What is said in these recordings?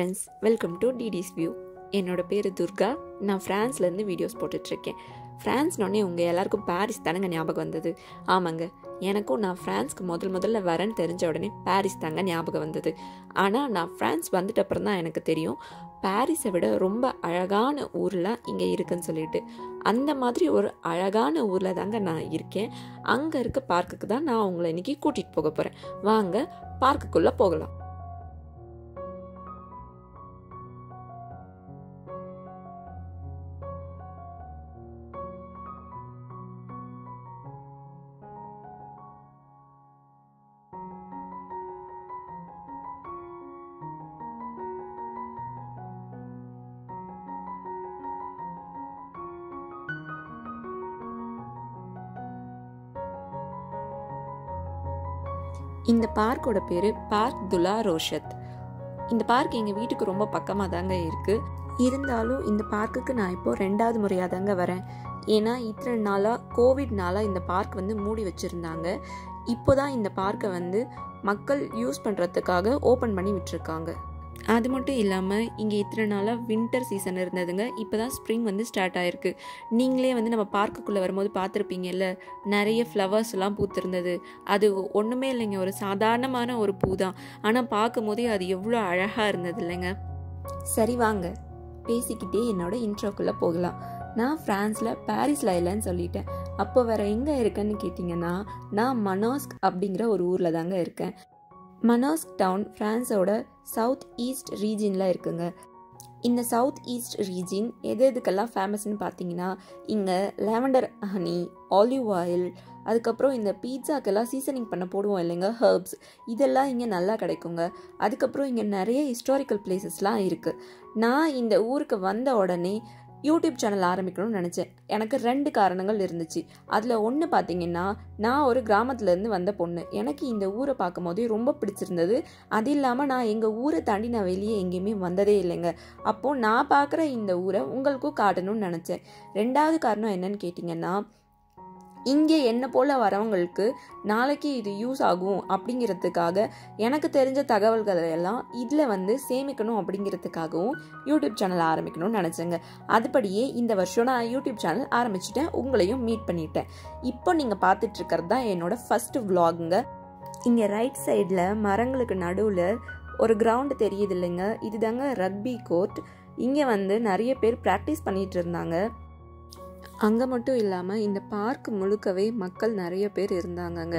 friends welcome to டிடிஸ் view என்னோட பேர் துர்கா நான் ஃப்ரான்ஸ்லேருந்து வீடியோஸ் போட்டுட்ருக்கேன் ஃப்ரான்ஸ்னோடனே உங்கள் எல்லாருக்கும் பாரிஸ் தானங்க ஞாபகம் வந்தது ஆமாங்க எனக்கும் நான் ஃப்ரான்ஸ்க்கு முதல் முதல்ல வரேன்னு தெரிஞ்ச உடனே பாரிஸ் தாங்க ஞாபகம் வந்தது ஆனால் நான் ஃப்ரான்ஸ் வந்துட்ட அப்புறம் தான் எனக்கு தெரியும் பாரிஸை விட ரொம்ப அழகான ஊர்லாம் இங்கே இருக்குன்னு சொல்லிட்டு அந்த மாதிரி ஒரு அழகான ஊரில் தாங்க நான் இருக்கேன் அங்கே இருக்க பார்க்குக்கு தான் நான் உங்களை இன்னைக்கு கூட்டிகிட்டு போக போகிறேன் வாங்க பார்க்குக்குள்ளே போகலாம் இந்த பார்க்கோட பேர் பார்க் துலா ரோஷத் இந்த பார்க் எங்கள் வீட்டுக்கு ரொம்ப பக்கமாக தாங்க இருக்குது இருந்தாலும் இந்த பார்க்குக்கு நான் இப்போ ரெண்டாவது முறையாக தாங்க வரேன் ஏன்னா இத்தனை நாளாக கோவிட்னால இந்த பார்க் வந்து மூடி வச்சுருந்தாங்க இப்போ தான் இந்த பார்க்கை வந்து மக்கள் யூஸ் பண்ணுறதுக்காக ஓப்பன் பண்ணி விட்டுருக்காங்க அது மட்டும் இல்லாமல் இங்கே இத்தனை நாளாக வின்டர் சீசன் இருந்ததுங்க இப்போ தான் ஸ்ப்ரிங் வந்து ஸ்டார்ட் ஆயிருக்கு நீங்களே வந்து நம்ம பார்க்குக்குள்ளே வரும்போது பார்த்துருப்பீங்கல்ல நிறைய ஃப்ளவர்ஸ் எல்லாம் பூத்திருந்தது அது ஒன்றுமே இல்லைங்க ஒரு சாதாரணமான ஒரு பூ தான் ஆனால் பார்க்கும் போதே அது எவ்வளோ அழகாக இருந்தது இல்லைங்க சரி வாங்க பேசிக்கிட்டே என்னோட இன்ட்ரோக்குள்ளே போகலாம் நான் ஃப்ரான்ஸில் பாரிஸில் இல்லைன்னு சொல்லிட்டேன் அப்போ வேற எங்கே இருக்கேன்னு கேட்டிங்கன்னா நான் மனாஸ்க் அப்படிங்கிற ஒரு ஊரில் தாங்க இருக்கேன் மனாஸ்க் டவுன் ஃப்ரான்ஸோட சவுத் ஈஸ்ட் ரீஜியனில் இருக்குங்க இந்த சவுத் ஈஸ்ட் ரீஜியன் எது எதுக்கெல்லாம் ஃபேமஸ்னு பார்த்தீங்கன்னா இங்கே லாவெண்டர் ஹனி ஆலிவ் ஆயில் அதுக்கப்புறம் இந்த பீட்சாக்கெல்லாம் சீசனிங் பண்ண போடுவோம் இல்லைங்க ஹர்ப்ஸ் இதெல்லாம் இங்கே நல்லா கிடைக்குங்க அதுக்கப்புறம் இங்கே நிறைய ஹிஸ்டாரிக்கல் பிளேசஸ்லாம் இருக்குது நான் இந்த ஊருக்கு வந்த உடனே யூடியூப் சேனல் ஆரம்பிக்கணும்னு நினச்சேன் எனக்கு ரெண்டு காரணங்கள் இருந்துச்சு அதில் ஒன்று பார்த்தீங்கன்னா நான் ஒரு கிராமத்துலேருந்து வந்த பொண்ணு எனக்கு இந்த ஊரை பார்க்கும் போதே ரொம்ப பிடிச்சிருந்தது அது இல்லாமல் நான் எங்கள் ஊரை தாண்டி நான் வெளியே எங்கேயுமே வந்ததே இல்லைங்க அப்போது நான் பார்க்குற இந்த ஊரை உங்களுக்கும் காட்டணும்னு நினச்சேன் ரெண்டாவது காரணம் என்னன்னு கேட்டிங்கன்னா இங்கே என்ன போல் வரவங்களுக்கு நாளைக்கு இது யூஸ் ஆகும் அப்படிங்கிறதுக்காக எனக்கு தெரிஞ்ச தகவல்களை எல்லாம் இதில் வந்து சேமிக்கணும் அப்படிங்கிறதுக்காகவும் யூடியூப் சேனல் ஆரம்பிக்கணும்னு நினச்சேங்க அதுபடியே இந்த வருஷம் நான் யூடியூப் சேனல் ஆரம்பிச்சிட்டேன் உங்களையும் மீட் பண்ணிட்டேன் இப்போ நீங்கள் பார்த்துட்டு இருக்கிறது தான் என்னோட ஃபஸ்ட்டு விலாகுங்க இங்கே ரைட் சைடில் மரங்களுக்கு நடுவில் ஒரு கிரவுண்டு தெரியுது இல்லைங்க இதுதாங்க ரக்பி கோர்ட் இங்கே வந்து நிறைய பேர் ப்ராக்டிஸ் பண்ணிகிட்டு இருந்தாங்க அங்கே மட்டும் இல்லாமல் இந்த பார்க் முழுக்கவே மக்கள் நிறைய பேர் இருந்தாங்கங்க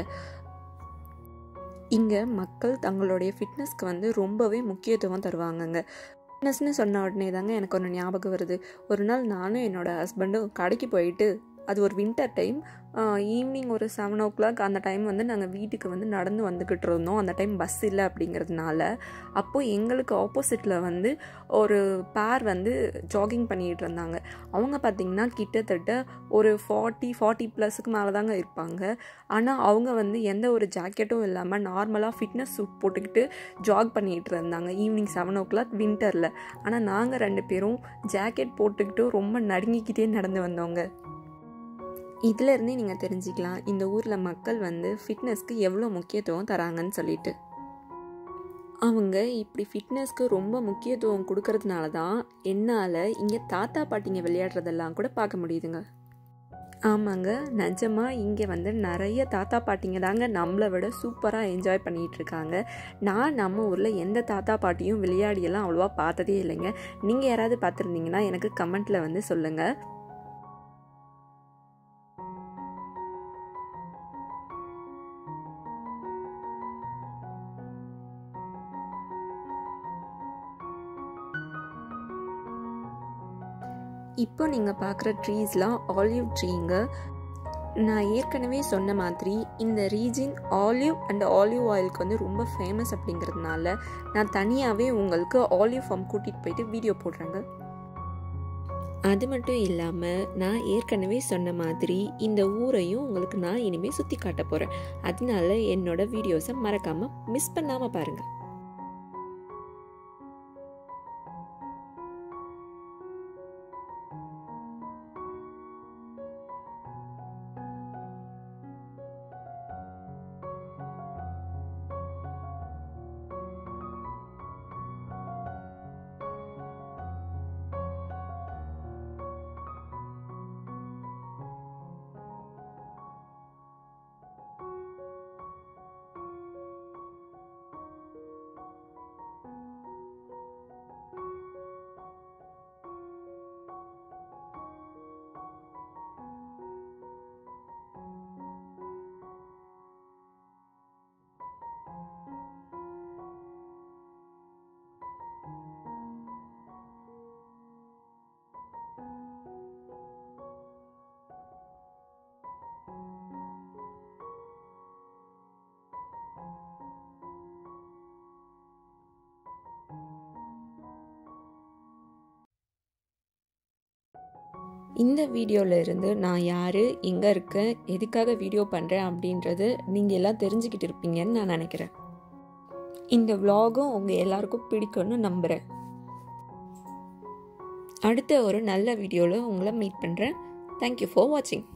இங்கே மக்கள் தங்களுடைய ஃபிட்னஸ்க்கு வந்து ரொம்பவே முக்கியத்துவம் தருவாங்கங்க ஃபிட்னஸ்னு சொன்ன உடனே தாங்க எனக்கு ஒன்று ஞாபகம் வருது ஒரு நாள் நானும் என்னோடய ஹஸ்பண்டும் கடைக்கு போயிட்டு அது ஒரு வின்டர் டைம் ஈவினிங் ஒரு செவன் ஓ கிளாக் அந்த டைம் வந்து நாங்கள் வீட்டுக்கு வந்து நடந்து வந்துக்கிட்டு இருந்தோம் அந்த டைம் பஸ் இல்லை அப்படிங்கிறதுனால அப்போது எங்களுக்கு ஆப்போசிட்டில் வந்து ஒரு பேர் வந்து ஜாகிங் பண்ணிகிட்டு இருந்தாங்க அவங்க பார்த்திங்கன்னா கிட்டத்தட்ட ஒரு ஃபார்ட்டி ஃபார்ட்டி ப்ளஸுக்கு மேலே தாங்க இருப்பாங்க ஆனால் அவங்க வந்து எந்த ஒரு ஜாக்கெட்டும் இல்லாமல் நார்மலாக ஃபிட்னஸ் சூட் போட்டுக்கிட்டு ஜாக் பண்ணிகிட்டு இருந்தாங்க ஈவினிங் செவன் ஓ கிளாக் வின்டரில் ஆனால் நாங்கள் ரெண்டு பேரும் ஜாக்கெட் போட்டுக்கிட்டு ரொம்ப நடுங்கிக்கிட்டே நடந்து வந்தோங்க இதிலேருந்தே நீங்கள் தெரிஞ்சுக்கலாம் இந்த ஊரில் மக்கள் வந்து ஃபிட்னஸ்க்கு எவ்வளோ முக்கியத்துவம் தராங்கன்னு சொல்லிட்டு அவங்க இப்படி ஃபிட்னஸ்க்கு ரொம்ப முக்கியத்துவம் கொடுக்கறதுனால தான் என்னால் இங்கே தாத்தா பாட்டிங்க விளையாடுறதெல்லாம் கூட பார்க்க முடியுதுங்க ஆமாங்க நிஜமாக இங்கே வந்து நிறைய தாத்தா பாட்டிங்க தாங்க நம்மளை விட சூப்பராக என்ஜாய் பண்ணிகிட்டு இருக்காங்க நான் நம்ம ஊரில் எந்த தாத்தா பாட்டியும் விளையாடியெல்லாம் அவ்வளோவா பார்த்ததே இல்லைங்க நீங்கள் யாராவது பார்த்துருந்தீங்கன்னா எனக்கு கமெண்ட்டில் வந்து சொல்லுங்கள் இப்போ நீங்கள் பார்க்குற ட்ரீஸ்லாம் ஆலிவ் ட்ரீங்க நான் ஏற்கனவே சொன்ன மாதிரி இந்த ரீஜின் ஆலிவ் அண்ட் ஆலிவ் ஆயிலுக்கு வந்து ரொம்ப ஃபேமஸ் அப்படிங்கிறதுனால நான் தனியாகவே உங்களுக்கு ஆலிவ் ஃபார்ம் கூட்டிகிட்டு போயிட்டு வீடியோ போடுறேங்க அது மட்டும் இல்லாமல் நான் ஏற்கனவே சொன்ன மாதிரி இந்த ஊரையும் உங்களுக்கு நான் இனிமேல் சுற்றி காட்ட போகிறேன் அதனால என்னோட வீடியோஸை மறக்காமல் மிஸ் பண்ணாமல் பாருங்கள் இந்த வீடியோவில் இருந்து நான் யார் எங்கே இருக்கேன் எதுக்காக வீடியோ பண்ணுறேன் அப்படின்றது நீங்கள் எல்லாம் தெரிஞ்சுக்கிட்டு இருப்பீங்கன்னு நான் நினைக்கிறேன் இந்த vlog-ம் உங்கள் எல்லாருக்கும் பிடிக்கும்னு நம்புகிறேன் அடுத்த ஒரு நல்ல வீடியோவில் உங்களை மீட் பண்ணுறேன் தேங்க்யூ ஃபார் வாட்சிங்